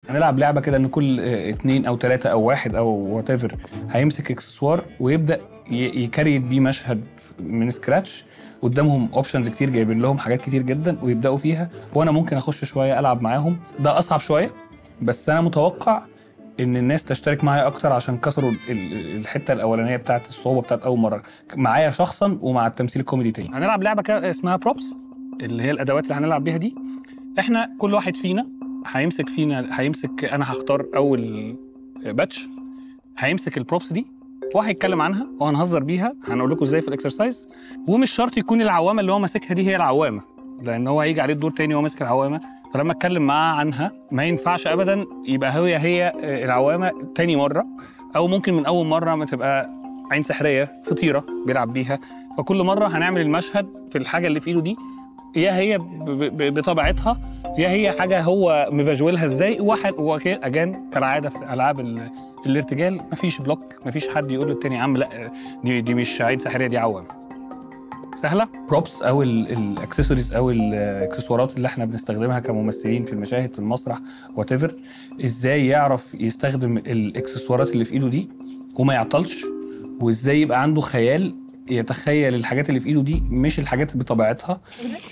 هنلعب لعبه كده ان كل آه، اتنين او تلاته او واحد او وات ايفر هيمسك اكسسوار ويبدا ي- يكريت بيه مشهد من سكراتش قدامهم اوبشنز كتير جايبين لهم حاجات كتير جدا ويبداوا فيها وانا ممكن اخش شويه العب معاهم ده اصعب شويه بس انا متوقع ان الناس تشترك معايا اكتر عشان كسروا ال- ال- الحته الاولانيه بتاعت الصعوبه بتاعت اول مره معايا شخصا ومع التمثيل الكوميدي تاني هنلعب لعبه كده اسمها بروبس اللي هي الادوات اللي هنلعب بيها دي احنا كل واحد فينا هيمسك فينا هيمسك انا هختار اول باتش هيمسك البروبس دي وهيتكلم عنها وهنهزر بيها هنقول لكم ازاي في الاكسرسايز ومش شرط يكون العوامه اللي هو ماسكها دي هي العوامه لان هو هيجي عليه الدور تاني وهو ماسك العوامه فلما اتكلم معاه عنها ما ينفعش ابدا يبقى هي هي العوامه تاني مره او ممكن من اول مره ما تبقى عين سحريه فطيره بيلعب بيها فكل مره هنعمل المشهد في الحاجه اللي في ايده دي يا هي ب- ب- بطبيعتها يا هي حاجه هو مفجولها ازاي واحد وكان اجان كالعاده في العاب ال- الارتجال مفيش بلوك مفيش حد يقول للتاني يا عم لا دي, دي مش عين سحريه دي عوامه سهله بروبس او الاكسسوارز او الاكسسوارات اللي احنا بنستخدمها كممثلين في المشاهد في المسرح وات ايفر ازاي يعرف يستخدم الاكسسوارات اللي في ايده دي وما يعطلش وازاي يبقى عنده خيال يتخيل الحاجات اللي في ايده دي مش الحاجات بطبيعتها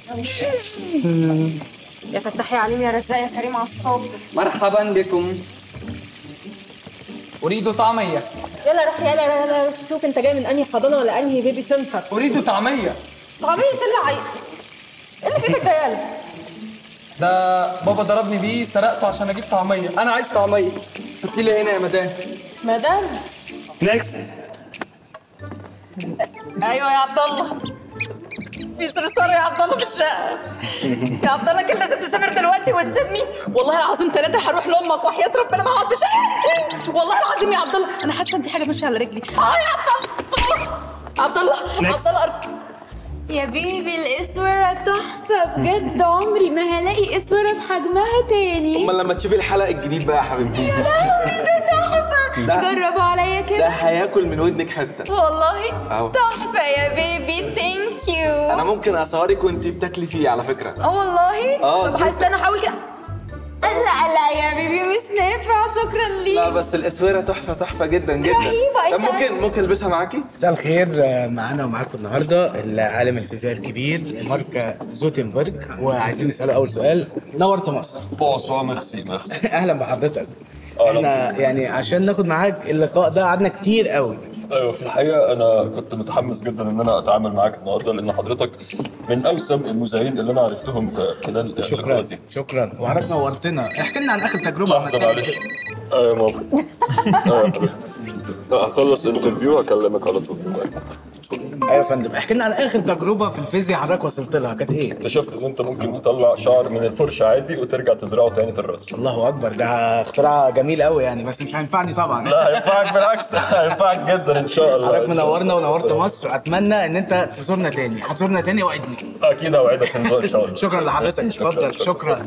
يا فتح يا عليم يا رزاق يا كريم على الصوت مرحبا بكم أريد طعمية يلا روح يلا يلا يلا شوف انت جاي من انهي حضانه ولا انهي بيبي سنتر أريد طعمية طعمية اللي عايز ايه اللي في ايدك ده يلا ده بابا ضربني بيه سرقته عشان أجيب طعمية أنا عايز طعمية حطي لي هنا يا مدام مدام نيكست ايوه يا عبد الله في صرصار يا عبد الله في الشقه يا عبد الله كان لازم تسافر دلوقتي وتسيبني والله العظيم ثلاثه هروح لامك وحياه ربنا ما هقعد في الشقة. والله العظيم يا عبد الله انا حاسه ان في حاجه ماشيه على رجلي اه يا عبد الله عبد الله عبد الله أرجوك. يا بيبي الاسوره تحفه بجد عمري ما هلاقي اسوره في حجمها تاني امال لما تشوفي الحلقه الجديد بقى يا حبيبتي لهوي ده تحفه ده- جربوا عليا ده كده هياكل من ودنك حته والله أهو. تحفه يا بيبي ثانك يو انا ممكن اصورك وانت بتاكلي فيه على فكره اه والله آه، طب جدا. هستنى احاول كده لا لا يا بيبي مش نافع شكرا لا ليك بس الاسوره تحفه تحفه جدا جدا رهيبة، طب إنت- ممكن ممكن البسها معاكي مساء الخير آه، معانا ومعاكم النهارده العالم الفيزياء الكبير مارك زوتنبرج وعايزين نساله اول سؤال نورت مصر بونسوار ميرسي ميرسي اهلا بحضرتك احنا يعني عشان ناخد معاك اللقاء ده قعدنا كتير قوي ايوه في الحقيقه انا كنت متحمس جدا ان انا اتعامل معاك النهارده لان حضرتك من اوسم المذيعين اللي انا عرفتهم في خلال شكرا اللقاءات دي شكرا وحضرتك نورتنا احكي لنا عن اخر تجربه لحظه عملتها. معلش ايوه يا ماما ايوه يا حبيبتي لا هخلص انترفيو هكلمك على طول ايوه يا فندم احكي لنا عن اخر تجربه في الفيزياء حضرتك وصلت لها كانت ايه اكتشفت ان انت ممكن تطلع شعر من الفرشه عادي وترجع تزرعه تاني في الراس الله اكبر ده اختراع جميل قوي يعني بس مش هينفعني طبعا لا هينفعك بالعكس هينفعك جدا ان شاء الله حضرتك إن شاء الله. منورنا ونورت مصر اتمنى ان انت تزورنا تاني هتزورنا تاني وعدني اكيد اوعدك ان شاء الله شكرا لحضرتك ميرسي، شكراً، اتفضل شكرا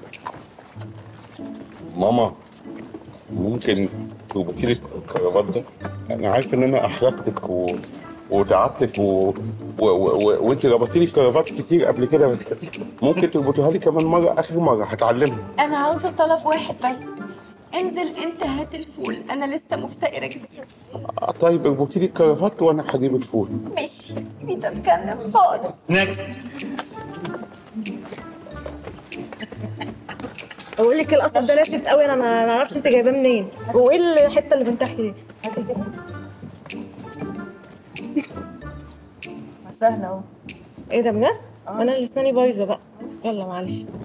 ماما ممكن تربطي لي الكرافات ده انا عارف ان انا احرجتك و... وتعبتك و... و... و... و... وانت ربطتي لي الكرافات كتير قبل كده بس ممكن تربطيها لي كمان مره اخر مره هتعلمها انا عاوزه طلب واحد بس انزل انت هات الفول انا لسه مفتقره جديد آه، طيب اربطي لي الكرافات وانا هجيب الفول ماشي مش هتكلم خالص نيكست بقول لك القصب ده ناشف قوي انا ما ما اعرفش انت جايباه منين وايه الحته اللي من تحت دي هاتي كده سهله اهو ايه ده بجد؟ انا اللي اسناني بايظه بقى يلا معلش